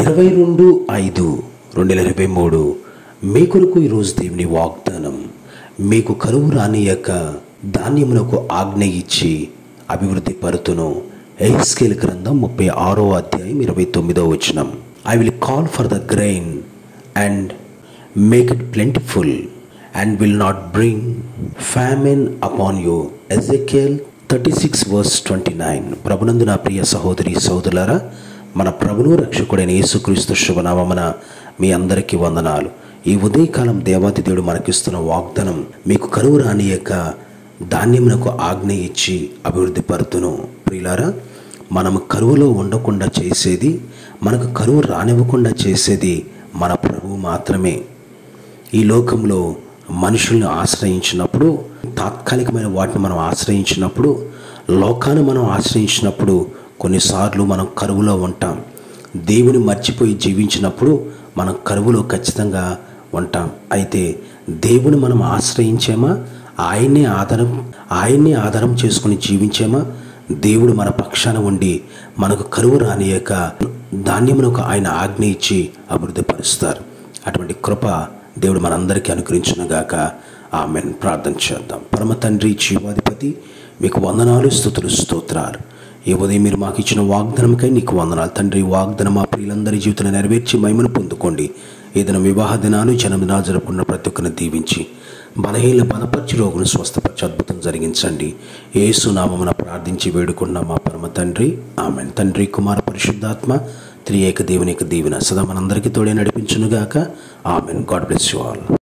ఇరవై రెండు ఐదు రెండు వేల ఇరవై మూడు మీ కొరకు ఈరోజు దేవుని వాగ్దానం మీకు కరువు రానియక ధాన్యమునకు ఆజ్ఞ ఇచ్చి అభివృద్ధి పరుతును ఎహెస్కేల్ గ్రంథం ముప్పై ఆరో అధ్యాయం ఇరవై తొమ్మిదో వచనం I will call for the grain and make it plentiful and will not bring famine upon you Ezekiel thirty six verse twenty nine ప్రభునందు నా ప్రియ సహోదరి సహోదరులారా మన ప్రభును రక్షకుడైన యేసుక్రీస్తు శుభనామమున మీ అందరికీ వందనాలు ఈ ఉదయకాలం దేవాతి దేవుడు మనకిస్తున్న వాగ్దానం మీకు కరువు రానియక ధాన్యమునకు ఆజ్ఞ ఇచ్చి అభివృద్ధి పరుతును ప్రియులారా మనము కరువులో ఉండకుండా చేసేది మనకు కరువు రానివ్వకుండా చేసేది మన ప్రభువు మాత్రమే ఈ లోకంలో మనుషుల్ని ఆశ్రయించినప్పుడు తాత్కాలికమైన వాటిని మనం ఆశ్రయించినప్పుడు లోకాన్ని మనం ఆశ్రయించినప్పుడు కొన్నిసార్లు మనం కరువులో ఉంటాం దేవుని మర్చిపోయి జీవించినప్పుడు మనం కరువులో ఖచ్చితంగా ఉంటాం అయితే దేవుని మనం ఆశ్రయించామా ఆయన్నే ఆధారం ఆయన్నే ఆధారం చేసుకుని జీవించామా దేవుడు మన పక్షాన ఉండి మనకు కరువు రానియక ధాన్యమునకు ఆయన ఆజ్ఞ ఇచ్చి అభివృద్ధి పరుస్తారు అటువంటి కృప దేవుడు మనందరికీ అనుగ్రహించునుగాక ఆమెన్ ప్రార్థన చేద్దాం పరమ తండ్రి జీవాధిపతి మీకు వందనాలు స్థుతులు స్తోత్రాలు ఈ ఉదయం మీరు మాకు ఇచ్చిన వాగ్దానంకై నీకు వందనాలు తండ్రి ఈ వాగ్దానం మా ప్రియులందరి జీవితంలో నెరవేర్చి మహిమను పొందుకోండి ఏదైనా వివాహ దినాలు జన్మదినాలు జరుపుకున్న ప్రతి ఒక్కరిని దీవించి బలహీన బలపరిచి రోగును స్వస్థపరిచి అద్భుతం జరిగించండి ఏసునామమున ప్రార్థించి వేడుకున్న మా పరమ తండ్రి ఆమెన్ తండ్రి కుమార పరిశుద్ధాత్మ త్రియేక దేవుని యొక్క దీవెన సదా మనందరికీ తోడే నడిపించునుగాక amen God bless you all